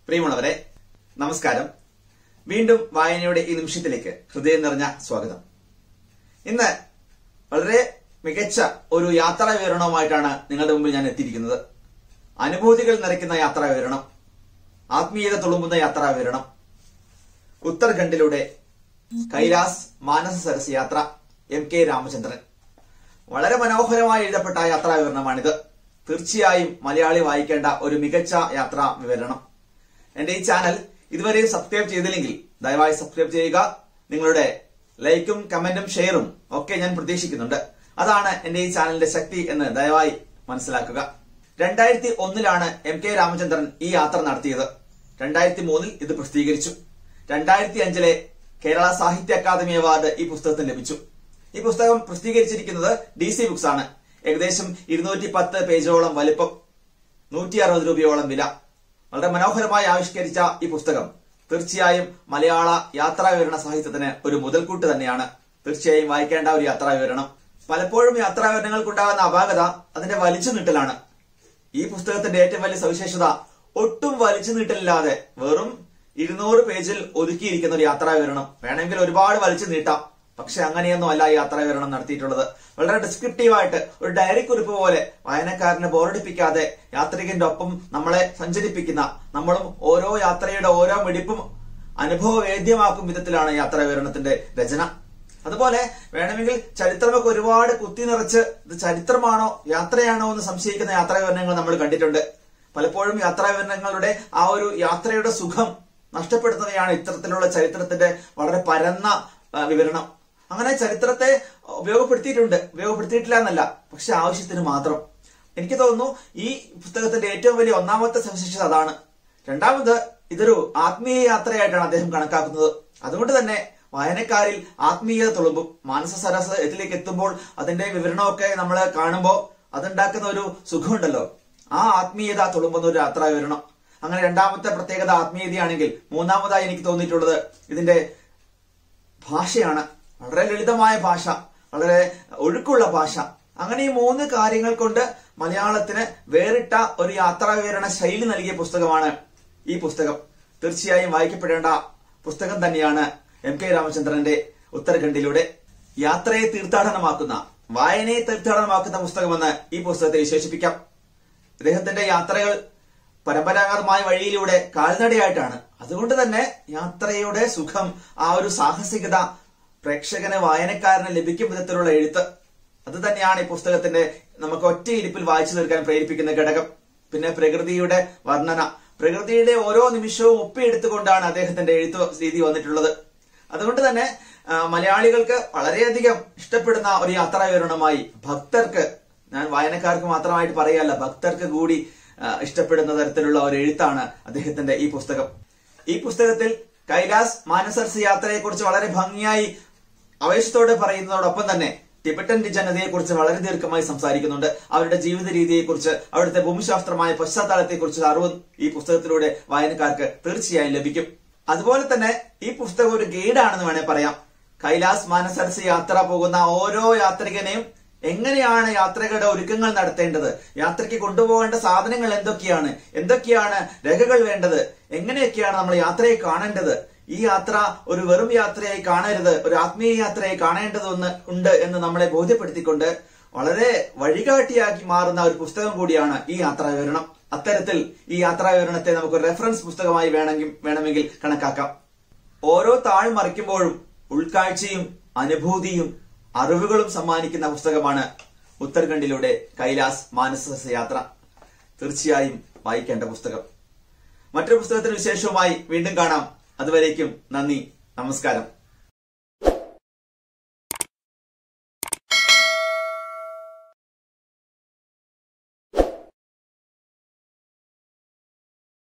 പ്രിയമുള്ളവരെ നമസ്കാരം വീണ്ടും വായനയുടെ ഈ നിമിഷത്തിലേക്ക് ഹൃദയം നിറഞ്ഞ സ്വാഗതം ഇന്ന് വളരെ മികച്ച ഒരു യാത്രാ വിവരണവുമായിട്ടാണ് നിങ്ങളുടെ മുമ്പിൽ ഞാൻ എത്തിയിരിക്കുന്നത് അനുഭൂതികൾ നിറയ്ക്കുന്ന യാത്രാ വിവരണം ആത്മീയത തുളുമ്പുന്ന യാത്രാ വിവരണം ഉത്തർഖണ്ഡിലൂടെ കൈലാസ് മാനസ സരസ് യാത്ര എം കെ രാമചന്ദ്രൻ വളരെ മനോഹരമായി എഴുതപ്പെട്ട യാത്രാ വിവരണമാണിത് തീർച്ചയായും മലയാളി വായിക്കേണ്ട ഒരു മികച്ച യാത്രാ വിവരണം എന്റെ ഈ ചാനൽ ഇതുവരെയും സബ്സ്ക്രൈബ് ചെയ്തില്ലെങ്കിൽ ദയവായി സബ്സ്ക്രൈബ് ചെയ്യുക നിങ്ങളുടെ ലൈക്കും കമന്റും ഷെയറും ഒക്കെ ഞാൻ പ്രതീക്ഷിക്കുന്നുണ്ട് അതാണ് എന്റെ ഈ ചാനലിന്റെ ശക്തി എന്ന് ദയവായി മനസ്സിലാക്കുക രണ്ടായിരത്തി ഒന്നിലാണ് എം കെ രാമചന്ദ്രൻ ഈ യാത്ര നടത്തിയത് രണ്ടായിരത്തി മൂന്നിൽ ഇത് പ്രസിദ്ധീകരിച്ചു രണ്ടായിരത്തി അഞ്ചിലെ കേരള സാഹിത്യ അക്കാദമി അവാർഡ് ഈ പുസ്തകത്തിന് ലഭിച്ചു ഈ പുസ്തകം പ്രസിദ്ധീകരിച്ചിരിക്കുന്നത് ഡി സി ബുക്സ് ആണ് ഏകദേശം ഇരുന്നൂറ്റി പത്ത് പേജോളം വലിപ്പം നൂറ്റി അറുപത് രൂപയോളം വില വളരെ മനോഹരമായി ആവിഷ്കരിച്ച ഈ പുസ്തകം തീർച്ചയായും മലയാള യാത്രാ വിവരണ സാഹിത്യത്തിന് ഒരു മുതൽക്കൂട്ട് തന്നെയാണ് തീർച്ചയായും വായിക്കേണ്ട ഒരു യാത്രാ വിവരണം പലപ്പോഴും യാത്രാ വിവരണങ്ങൾക്കുണ്ടാകുന്ന അപാകത അതിന്റെ വലിച്ചു നീട്ടലാണ് ഈ പുസ്തകത്തിന്റെ ഏറ്റവും വലിയ സവിശേഷത ഒട്ടും വലിച്ചു നീട്ടലില്ലാതെ വെറും ഇരുന്നൂറ് പേജിൽ ഒതുക്കിയിരിക്കുന്ന ഒരു യാത്രാ വിവരണം വേണമെങ്കിൽ ഒരുപാട് വലിച്ചു നീട്ടാം പക്ഷെ അങ്ങനെയൊന്നും അല്ല ഈ യാത്രാ വിവരണം നടത്തിയിട്ടുള്ളത് വളരെ ഡിസ്ക്രിപ്റ്റീവായിട്ട് ഒരു ഡയറി കുറിപ്പ് പോലെ വായനക്കാരനെ ബോറടിപ്പിക്കാതെ യാത്രികന്റെ ഒപ്പം നമ്മളെ സഞ്ചരിപ്പിക്കുന്ന നമ്മളും ഓരോ യാത്രയുടെ ഓരോ മിടിപ്പും അനുഭവവേദ്യമാക്കും വിധത്തിലാണ് യാത്രാ വിവരണത്തിന്റെ രചന അതുപോലെ വേണമെങ്കിൽ ചരിത്രമൊക്കെ ഒരുപാട് കുത്തി നിറച്ച് ഇത് ചരിത്രമാണോ യാത്രയാണോ എന്ന് സംശയിക്കുന്ന യാത്രാ വിവരണങ്ങൾ നമ്മൾ കണ്ടിട്ടുണ്ട് പലപ്പോഴും യാത്രാ വിവരണങ്ങളുടെ ആ ഒരു യാത്രയുടെ സുഖം നഷ്ടപ്പെടുത്തുന്നതാണ് ഇത്തരത്തിലുള്ള ചരിത്രത്തിന്റെ വളരെ പരന്ന ആ, വിവരണം അങ്ങനെ ചരിത്രത്തെ ഉപയോഗപ്പെടുത്തിയിട്ടുണ്ട് ഉപയോഗപ്പെടുത്തിയിട്ടില്ല എന്നല്ല പക്ഷെ ആവശ്യത്തിന് മാത്രം എനിക്ക് തോന്നുന്നു ഈ പുസ്തകത്തിന്റെ ഏറ്റവും വലിയ ഒന്നാമത്തെ സവിശേഷത അതാണ് രണ്ടാമത് ഇതൊരു ആത്മീയ യാത്രയായിട്ടാണ് അദ്ദേഹം കണക്കാക്കുന്നത് അതുകൊണ്ട് തന്നെ വായനക്കാരിൽ ആത്മീയത തുളുമ്പും മാനസ സരസ് ഇതിലേക്ക് എത്തുമ്പോൾ അതിന്റെ വിവരണമൊക്കെ നമ്മൾ കാണുമ്പോൾ അതുണ്ടാക്കുന്ന ഒരു സുഖമുണ്ടല്ലോ ആ ആത്മീയത തുളുമ്പുന്ന ഒരു യാത്രാ വിവരണം അങ്ങനെ രണ്ടാമത്തെ പ്രത്യേകത ആത്മീയതയാണെങ്കിൽ മൂന്നാമതായി എനിക്ക് തോന്നിയിട്ടുള്ളത് ഇതിന്റെ ഭാഷയാണ് വളരെ ലളിതമായ ഭാഷ വളരെ ഒഴുക്കുള്ള ഭാഷ അങ്ങനെ ഈ മൂന്ന് കാര്യങ്ങൾ കൊണ്ട് മലയാളത്തിന് വേറിട്ട ഒരു യാത്രാ വിവരണ ശൈലി നൽകിയ പുസ്തകമാണ് ഈ പുസ്തകം തീർച്ചയായും വായിക്കപ്പെടേണ്ട പുസ്തകം തന്നെയാണ് എം കെ രാമചന്ദ്രന്റെ ഉത്തരാഖണ്ഡിലൂടെ യാത്രയെ തീർത്ഥാടനമാക്കുന്ന വായനയെ തീർത്ഥാടനമാക്കുന്ന പുസ്തകമെന്ന് ഈ പുസ്തകത്തെ വിശേഷിപ്പിക്കാം ഇദ്ദേഹത്തിന്റെ യാത്രകൾ പരമ്പരാഗതമായ വഴിയിലൂടെ കാൽനടയായിട്ടാണ് അതുകൊണ്ട് തന്നെ യാത്രയുടെ സുഖം ആ ഒരു സാഹസികത പ്രേക്ഷകന് വായനക്കാരന് ലഭിക്കും വിധത്തിലുള്ള എഴുത്ത് അത് തന്നെയാണ് ഈ പുസ്തകത്തിന്റെ നമുക്ക് ഒറ്റ ഇരിപ്പിൽ വായിച്ചു തീർക്കാൻ പ്രേരിപ്പിക്കുന്ന ഘടകം പിന്നെ പ്രകൃതിയുടെ വർണ്ണന പ്രകൃതിയുടെ ഓരോ നിമിഷവും ഒപ്പിയെടുത്തുകൊണ്ടാണ് അദ്ദേഹത്തിന്റെ എഴുത്ത് രീതി വന്നിട്ടുള്ളത് അതുകൊണ്ട് തന്നെ ആ, മലയാളികൾക്ക് വളരെയധികം ഇഷ്ടപ്പെടുന്ന ഒരു യാത്രാ വിവരണമായി ഭക്തർക്ക് ഞാൻ വായനക്കാർക്ക് മാത്രമായിട്ട് പറയല്ല ഭക്തർക്ക് കൂടി ആ, ഇഷ്ടപ്പെടുന്ന തരത്തിലുള്ള ഒരു എഴുത്താണ് അദ്ദേഹത്തിന്റെ ഈ പുസ്തകം ഈ പുസ്തകത്തിൽ കൈലാസ് മാനസർസ് യാത്രയെക്കുറിച്ച് വളരെ ഭംഗിയായി ആവേശത്തോടെ പറയുന്നതോടൊപ്പം തന്നെ ടിബറ്റൻ ജനതയെക്കുറിച്ച് വളരെ ദീർഘമായി സംസാരിക്കുന്നുണ്ട് അവരുടെ ജീവിത രീതിയെക്കുറിച്ച് അവിടുത്തെ ഭൂമിശാസ്ത്രമായ പശ്ചാത്തലത്തെക്കുറിച്ച് അറിവ് ഈ പുസ്തകത്തിലൂടെ വായനക്കാർക്ക് തീർച്ചയായും ലഭിക്കും അതുപോലെ തന്നെ ഈ പുസ്തകം ഒരു ഗൈഡാണെന്ന് വേണേൽ പറയാം കൈലാസ് മാനസരസ് യാത്ര പോകുന്ന ഓരോ യാത്രികനെയും എങ്ങനെയാണ് യാത്രകളുടെ ഒരുക്കങ്ങൾ നടത്തേണ്ടത് യാത്രയ്ക്ക് കൊണ്ടുപോകേണ്ട സാധനങ്ങൾ എന്തൊക്കെയാണ് എന്തൊക്കെയാണ് രേഖകൾ വേണ്ടത് എങ്ങനെയൊക്കെയാണ് നമ്മൾ യാത്രയെ കാണേണ്ടത് ഈ യാത്ര ഒരു വെറും യാത്രയായി കാണരുത് ഒരു ആത്മീയ യാത്രയായി കാണേണ്ടതൊന്ന് ഉണ്ട് എന്ന് നമ്മളെ ബോധ്യപ്പെടുത്തിക്കൊണ്ട് വളരെ വഴികാട്ടിയാക്കി മാറുന്ന ഒരു പുസ്തകം കൂടിയാണ് ഈ യാത്രാ വിവരണം അത്തരത്തിൽ ഈ യാത്രാ വിവരണത്തെ നമുക്ക് ഒരു റെഫറൻസ് പുസ്തകമായി വേണമെങ്കിൽ വേണമെങ്കിൽ കണക്കാക്കാം ഓരോ താഴ് മറിക്കുമ്പോഴും ഉൾക്കാഴ്ചയും അനുഭൂതിയും അറിവുകളും സമ്മാനിക്കുന്ന പുസ്തകമാണ് ഉത്തരാഖണ്ഡിലൂടെ കൈലാസ് മാനസ യാത്ര തീർച്ചയായും വായിക്കേണ്ട പുസ്തകം മറ്റൊരു പുസ്തകത്തിന് വിശേഷവുമായി വീണ്ടും കാണാം അതുവരേക്കും നന്ദി നമസ്കാരം